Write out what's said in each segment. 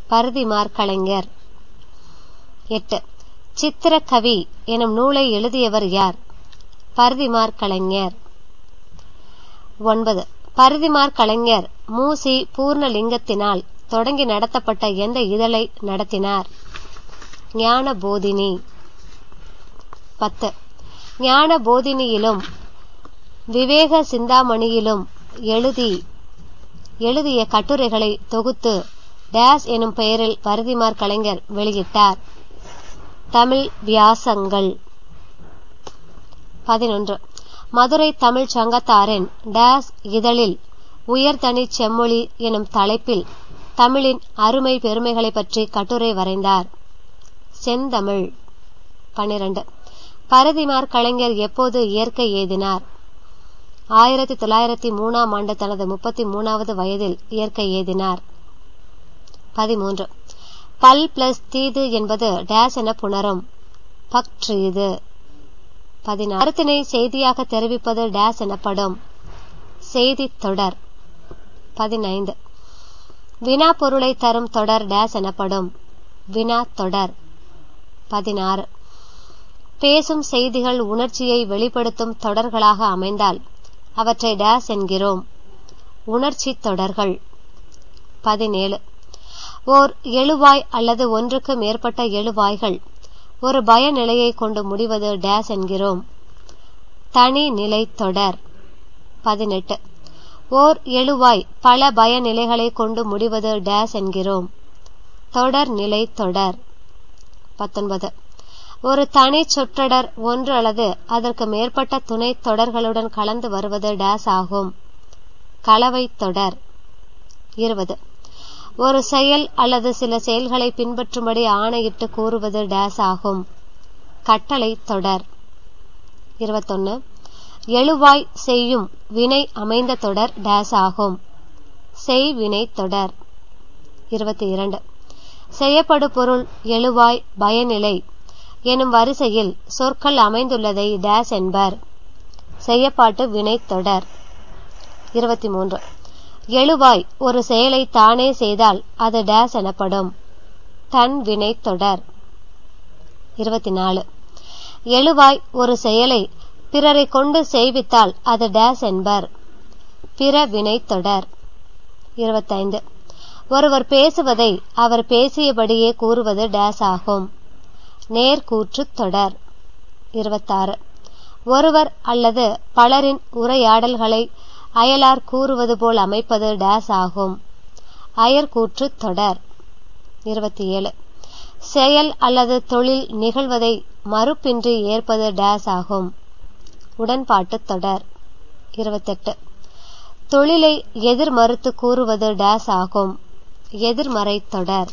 பருதிமார் கலைஞர் எட்டு சித்திரக்கவி எனும் நூலை எழுதியவர் யார் பருதிமார் கலைஞர் ஒன்பது பருதிமார் கலைஞர் மூசி பூர்ணலிங்கத்தினால் தொடங்கி நடத்தப்பட்ட எந்த இதழை நடத்தினார் ஞான போதினி பத்து ஞான போதினியிலும் விவேக சிந்தாமணியிலும் எழுதி எழுதிய கட்டுரைகளை தொகுத்து டேஸ் எனும் பெயரில் பருதிமார் கலைஞர் வெளியிட்டார் தமிழ் வியாசங்கள் பதினொன்று மதுரை தமிழ் சங்கத்தாரின் டேஸ் இதழில் உயர்தனி செம்மொழி எனும் தலைப்பில் தமிழின் அருமை பெருமைகளை பற்றி கட்டுரை வரைந்தார் செந்தமிழ் பனிரெண்டு பரதிமார் கலைஞர் எப்போது இயற்கை எய்தினார் ஆயிரத்தி தொள்ளாயிரத்தி மூணாம் ஆண்டு தனது முப்பத்தி மூணாவது வயதில் இயற்கை எய்தினார் பதிமூன்று பல் பிளஸ் தீது என்பது டேஸ் என புணரும் பக்ட்ரீது பதினாறு கருத்தினை செய்தியாக தெரிவிப்பது டேஸ் எனப்படும் செய்தி தொடர் பதினைந்து வினா பொருளை தரும் தொடர் டேஸ் எனப்படும் வினா தொடர் பதினாறு பேசும் செய்திகள் உணர்ச்சியை வெளிப்படுத்தும் தொடர்களாக அமைந்தால் அவற்றை டேஸ் என்கிறோம் உணர்ச்சி தொடர்கள் பதினேழு ஓர் எழுவாய் அல்லது ஒன்றுக்கு மேற்பட்ட எழுவாய்கள் ஒரு பயநிலையை கொண்டு முடிவது டேஸ் என்கிறோம் தனி நிலை தொடர் பதினெட்டு ஓர் எழுவாய் பல பயநிலைகளை கொண்டு முடிவது டேஸ் என்கிறோம் தொடர் நிலை தொடர் பத்தொன்பது ஒரு தனி சொற்றொடர் ஒன்று அல்லது அதற்கு மேற்பட்ட துணை தொடர்களுடன் கலந்து வருவது டேஸ் ஆகும் கலவை தொடர் இருபது ஒரு செயல் அல்லது சில செயல்களை பின்பற்றும்படி ஆணையிட்டு கூறுவது டேஸ் ஆகும் கட்டளை தொடர் இருபத்தொன்னு எழுவாய் செய்யும் வினை அமைந்த தொடர் டேஸ் ஆகும் செய்வினை தொடர் இருபத்தி இரண்டு செய்யப்படு பொருள் எழுவாய் பயனிலை எனும் வரிசையில் சொற்கள் அமைந்துள்ளதை டேஸ் என்பர் செய்யப்பாட்டு வினை தொடர் இருபத்தி மூன்று எழுவாய் ஒரு செயலை தானே செய்தால் அது டேஸ் எனப்படும் தன் வினை தொடர் இருபத்தி நாலு எழுவாய் ஒரு செயலை பிறரை கொண்டு செய்வித்தால் அது டேஸ் என்பர் பிற வினை தொடர் இருபத்தைந்து ஒருவர் பேசுவதை அவர் பேசியபடியே கூறுவது டேஸ் ஆகும் நேர்கூற்று தொடர் இருபத்தாறு ஒருவர் அல்லது பலரின் உரையாடல்களை அயலார் கூறுவது போல் அமைப்பது டேஸ் ஆகும் அயர்கூற்று தொடர் இருபத்தி ஏழு செயல் அல்லது தொழில் நிகழ்வதை மறுப்பின்றி ஏற்பது டேஸ் ஆகும் உடன்பாட்டு தொடர் இருபத்தெட்டு தொழிலை எதிர் மறுத்து கூறுவது டேஸ் ஆகும் எதிர்மறை தொடர்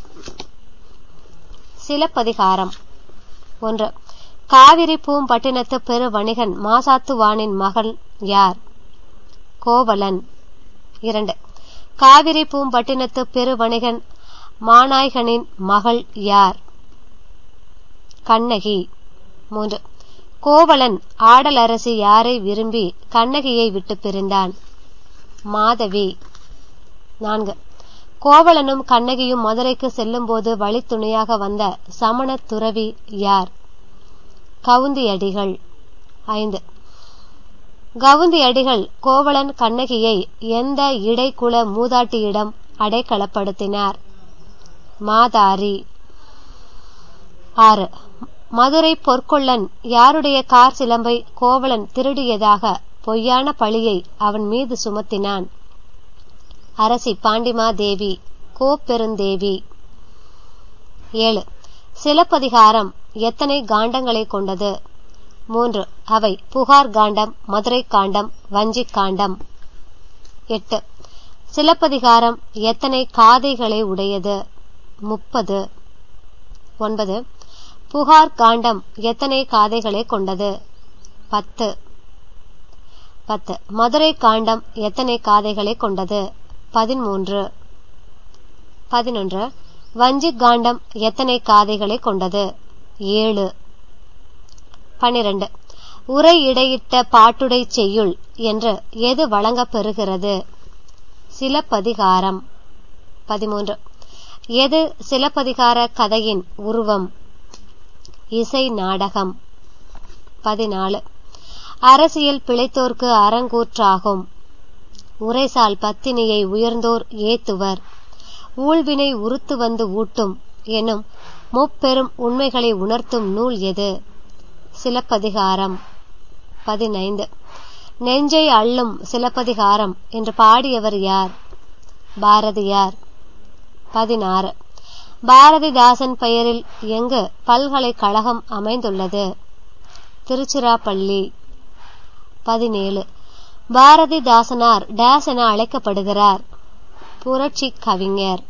சிலப்பதிகாரம் ஒன்று காவிரி பூம்பட்டினத்து பெரு வணிகன் மாசாத்துவானின் மகன் யார் கோவலன் இரண்டு காவிரி பூம்பட்டினத்து பெரு வணிகன் மாநாய்கனின் மகள் யார் கண்ணகி மூன்று கோவலன் ஆடலரசி யாரை விரும்பி கண்ணகியை விட்டு பிரிந்தான் மாதவி நான்கு கோவலனும் கண்ணகியும் மதுரைக்கு செல்லும்போது வழித்துணையாக வந்த சமண துறவி யார் கவுந்தியடிகள் ஐந்து கவுந்தியடிகள் கோவலன் கண்ணகியை எந்த இடைக்குல மூதாட்டியிடம் அடைக்கலப்படுத்தினார் மாதாரி ஆறு மதுரை பொற்கொள்ளன் யாருடைய கார் சிலம்பை கோவலன் திருடியதாக பொய்யான பழியை அவன் மீது சுமத்தினான் அரசி பாண்டிமா தேவி கோப்பெருந்தேவி ஏழு சிலப்பதிகாரம் எத்தனை காண்டங்களை கொண்டது மூன்று அவை புகார் காண்டம் மதுரை காண்டம் வஞ்சி காண்டம் எட்டு சிலப்பதிகாரம் எத்தனை காதைகளை உடையது முப்பது ஒன்பது புகார் காண்டம் எத்தனை காதைகளை கொண்டது பத்து பத்து மதுரை காண்டம் எத்தனை காதைகளை கொண்டது பதிமூன்று பதினொன்று வஞ்சி காண்டம் எத்தனை காதைகளை கொண்டது ஏழு பனிரெண்டு உரை இடையிட்ட பாட்டுடை செய்யுள் என்று எது வழங்கப் பெறுகிறது சிலப்பதிகாரம் பதிமூன்று எது சிலப்பதிகார கதையின் உருவம் இசை நாடகம் பதினாலு அரசியல் பிழைத்தோர்க்கு அறங்கூற்றாகும் உரைசால் பத்தினியை உயர்ந்தோர் ஏத்துவர் ஊழ்வினை உறுத்து வந்து ஊட்டும் எனும் முப்பெரும் உண்மைகளை உணர்த்தும் நூல் எது சிலப்பதிகாரம் பதினைந்து நெஞ்சை அள்ளும் சிலப்பதிகாரம் என்று பாடியவர் யார் பாரதியார் பதினாறு பாரதிதாசன் பெயரில் எங்கு பல்கலைக்கழகம் அமைந்துள்ளது திருச்சிராப்பள்ளி பதினேழு பாரதிதாசனார் டேஸ் என அழைக்கப்படுகிறார் புரட்சி கவிஞர்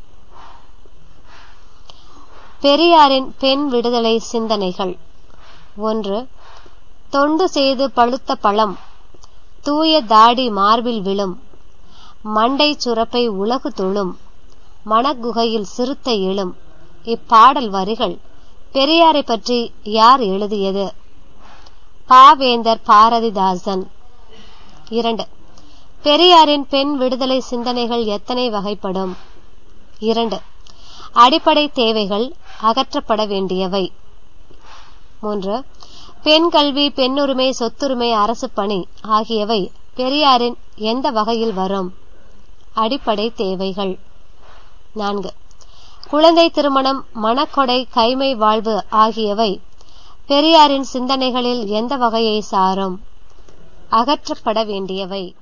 பெரியாரின் பெண் விடுதலை சிந்தனைகள் ஒன்று தொண்டு செய்து பழுத்த பழம் தூய தாடி மார்பில் விழும் மண்டை சுரப்பை உலகு தொழும் மணக்குகையில் சிறுத்தை எழும் இப்பாடல் வரிகள் பெரியாரை பற்றி யார் எழுதியது பாவேந்தர் பாரதிதாசன் இரண்டு பெரியாரின் பெண் விடுதலை சிந்தனைகள் எத்தனை வகைப்படும் இரண்டு அடிப்படை தேவைகள் அகற்றப்பட வேண்டியவை மூன்று பெண் கல்வி பெண்ணுரிமை சொத்துரிமை அரசு பணி ஆகியவை பெரியாரின் எந்த வகையில் வரும் அடிப்படை தேவைகள் நான்கு குழந்தை திருமணம் மணக்கொடை கைமை வாழ்வு ஆகியவை பெரியாரின் சிந்தனைகளில் எந்த வகையை சாரும் அகற்றப்பட வேண்டியவை